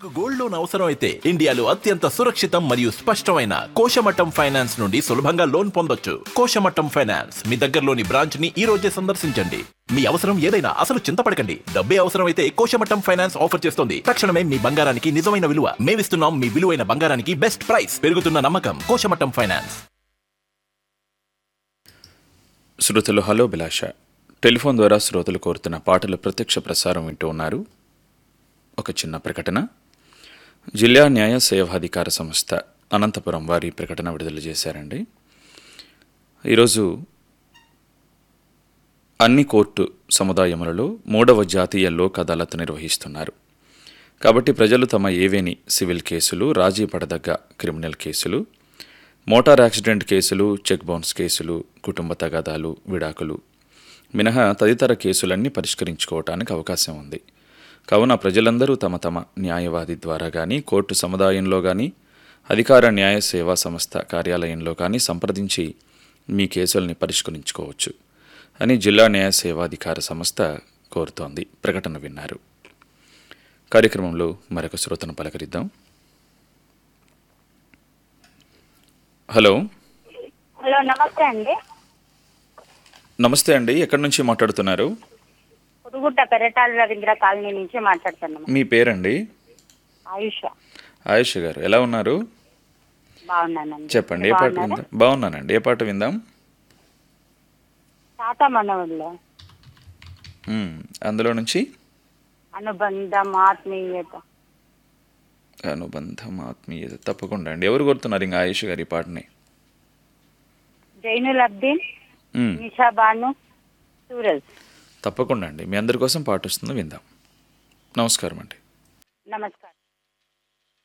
మీకు gold loan అవసరం అయితే ఇండియాలో అత్యంత సురక్షితం మరియు స్పష్టమైన కోశమట్టం ఫైనాన్స్ నుండి సులభంగా లోన్ పొందొచ్చు కోశమట్టం ఫైనాన్స్ మీ దగ్గరలోని బ్రాంచ్ ని ఈ రోజే సందర్శించండి మీ అవసరం ఏదైనా అసలు చింతపడకండి డబ్బే అవసరం అయితే కోశమట్టం ఫైనాన్స్ ఆఫర్ చేస్తుంది తక్షణమే మీ బంగారానికి నిజమైన విలువ మేమిస్తున్నాం మీ విలువైన బంగారానికి బెస్ట్ ప్రైస్ పెరుగుతున్న నమ్మకం కోశమట్టం ఫైనాన్స్ శ్రోతలు హలో బిలాష టెలిఫోన్ ద్వారా శ్రోతలు కోరుతున్న పాటల ప్రత్యక్ష ప్రసారం వింటూ ఉన్నారు ఒక చిన్న ప్రకటన జిల్లా న్యాయ సేవాధికార సంస్థ అనంతపురం వారి ప్రకటన విడుదల చేశారండి ఈరోజు అన్ని కోర్టు సముదాయములలో మూడవ జాతీయ లోక్ అదాలత్ నిర్వహిస్తున్నారు కాబట్టి ప్రజలు తమ ఏవేని సివిల్ కేసులు రాజీ పడదగ్గ క్రిమినల్ కేసులు మోటార్ యాక్సిడెంట్ కేసులు చెక్ బౌన్స్ కేసులు కుటుంబ తగాదాలు విడాకులు మినహా తదితర కేసులన్నీ పరిష్కరించుకోవటానికి అవకాశం ఉంది కావున ప్రజలందరూ తమ తమ న్యాయవాది ద్వారా కానీ కోర్టు సముదాయంలో కానీ అధికార న్యాయ సేవా సంస్థ కార్యాలయంలో కానీ సంప్రదించి మీ కేసుల్ని పరిష్కరించుకోవచ్చు అని జిల్లా న్యాయ సేవాధికార సంస్థ కోరుతోంది ప్రకటన విన్నారు కార్యక్రమంలో మరొక శ్రోతను పలకరిద్దాం హలో హలో నమస్తే అండి నమస్తే అండి ఎక్కడి నుంచి మాట్లాడుతున్నారు పురుగుట్ట పెరటాల రవీంద్ర కాలనీ నుంచి మాట్లాడుతున్నాము మీ పేరండి ఆయుష ఆయుష్ గారు ఎలా ఉన్నారు బాగున్నానండి చెప్పండి ఏ మీరు పాట బాగున్నారా? విందాం బాగున్నానండి ఏ పాట విందాం టాటా మనవుల్లో మ్మ్. అందులో నుంచి అనుబంధం ఆత్మీయత అనుబంధం ఆత్మీయత తప్పకుండా అండి ఎవరు కోరుతున్నారు ఇంకా ఆయుష్ గారు ఈ పాటని జైనుల్ అబ్దీన్ మ్మ్. నిషా బాను సూరజ్ తప్పకుండా అండి మీ అందరి కోసం పాట వస్తుంది విందాం నమస్కారం అండి నమస్కారం